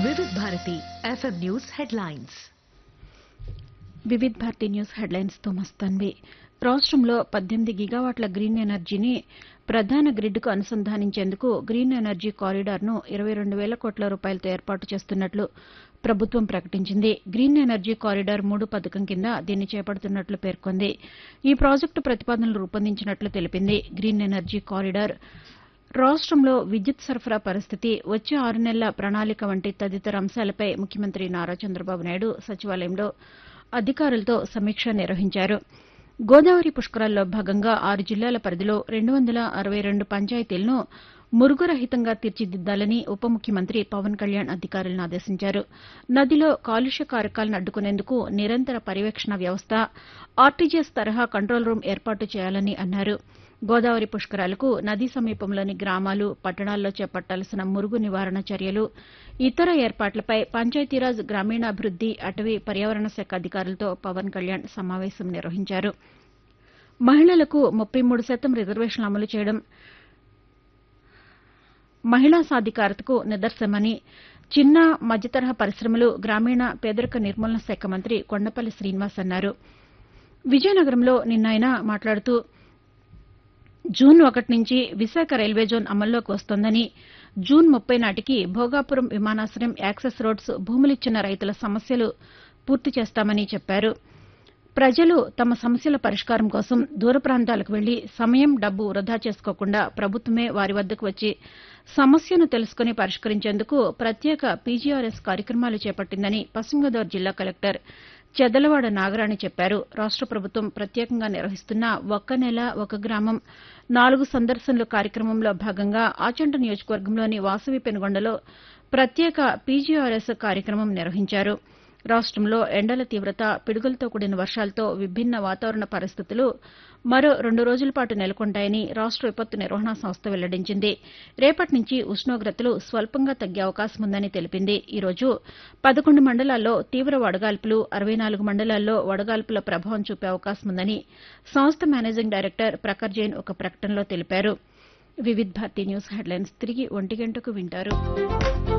వివిధ Bharati FM news headlines Vividh Bharati news headlines తో మస్తాన్వి రాష్ట్రంలో పద్దెనిమిది గిగావాట్ల గ్రీన్ ఎనర్జీని ప్రధాన గ్రిడ్కు అనుసంధానించేందుకు గ్రీన్ ఎనర్జీ కారిడార్ను ఇరవై రెండు వేల కోట్ల రూపాయలతో ఏర్పాటు చేస్తున్నట్లు ప్రభుత్వం ప్రకటించింది గ్రీన్ ఎనర్జీ కారిడార్ మూడు పథకం కింద దీన్ని చేపడుతున్నట్లు పేర్కొంది ఈ ప్రాజెక్టు ప్రతిపాదనలు రూపొందించినట్లు తెలిపింది గ్రీన్ ఎనర్జీ కారిడార్ రాష్ట్రంలో విద్యుత్ సరఫరా పరిస్థితి వచ్చే ఆరు నెలల ప్రణాళిక వంటి తదితర అంశాలపై ముఖ్యమంత్రి నారా చంద్రబాబు నాయుడు సచివాలయంలో అధికారులతో సమీక్ష నిర్వహించారు గోదావరి పుష్కరాల్లో భాగంగా ఆరు జిల్లాల పరిధిలో రెండు వందల అరవై రెండు పంచాయతీలను మురుగురహితంగా తీర్చిదిద్దాలని ఉప ముఖ్యమంత్రి పవన్ కళ్యాణ్ అధికారులను ఆదేశించారు నదిలో కాలుష్య కారకాలను అడ్డుకునేందుకు నిరంతర పర్యవేక్షణ వ్యవస్థ ఆర్టీజీఎస్ తరహా కంట్రోల్ రూం ఏర్పాటు చేయాలని అన్నారు గోదావరి పుష్కరాలకు నదీ సమీపంలోని గ్రామాలు పట్టణాల్లో చేపట్టాల్సిన మురుగు నివారణ చర్యలు ఇతర ఏర్పాట్లపై పంచాయతీరాజ్ గ్రామీణాభివృద్ది అటవీ పర్యావరణ శాఖ అధికారులతో పవన్ కళ్యాణ్ సమావేశం నిర్వహించారు మహిళలకు ముప్పై మూడు శాతం రిజర్వేషన్లు అమలు చేయడం మహిళా సాధికారతకు నిదర్శనమని చిన్న మధ్యతరహా పరిశ్రమలు గ్రామీణ పేదరిక నిర్మూలన శాఖ మంత్రి కొండపల్లి శ్రీనివాస్ అన్నారు విజయనగరంలో నిన్న ఆయన మాట్లాడుతూ జూన్ ఒకటి నుంచి విశాఖ రైల్వే జోన్ అమల్లోకి వస్తోందని జూన్ ముప్పై నాటికి భోగాపురం విమానాశ్రయం యాక్సెస్ రోడ్స్ భూములిచ్చిన రైతుల సమస్యలు పూర్తి చేస్తామని చెప్పారు ప్రజలు తమ సమస్యల పరిష్కారం కోసం దూర ప్రాంతాలకు వెళ్లి సమయం డబ్బు వృధా చేసుకోకుండా ప్రభుత్వమే వారి వద్దకు వచ్చి సమస్యను తెలుసుకుని పరిష్కరించేందుకు ప్రత్యేక పీజీఆర్ఎస్ కార్యక్రమాలు చేపట్టిందని పశ్చిమ గోదావరి జిల్లా కలెక్టర్ చెదలవాడ నాగరాణి చెప్పారు రాష్ట ప్రభుత్వం ప్రత్యేకంగా నిర్వహిస్తున్న ఒక్క నెల ఒక గ్రామం నాలుగు సందర్శనలు కార్యక్రమంలో భాగంగా ఆచంట నియోజకవర్గంలోని వాసవి పెనుగొండలో ప్రత్యేక పీజీఆర్ఎస్ కార్యక్రమం నిర్వహించారు రాష్టంలో ఎండల తీవ్రత పిడుగులతో కూడిన వర్షాలతో విభిన్న వాతావరణ పరిస్థితులు మరో రెండు రోజుల పాటు నెలకొంటాయని రాష్ట విపత్తు నిర్వహణ సంస్థ వెల్లడించింది రేపటి నుంచి ఉష్ణోగ్రతలు స్వల్పంగా తగ్గే అవకాశం ఉందని తెలిపింది ఈ రోజు పదకొండు మండలాల్లో తీవ్ర వడగాల్పులు అరవై నాలుగు మండలాల్లో వడగాల్పుల ప్రభావం చూపే అవకాశం ఉందని సంస్థ మేనేజింగ్ డైరెక్టర్ ప్రఖర్ జైన్ ఒక ప్రకటనలో తెలిపారు వివిధ్ భారతి న్యూస్ హెడ్లైన్స్ తిరిగి ఒంటి గంటకు వింటారు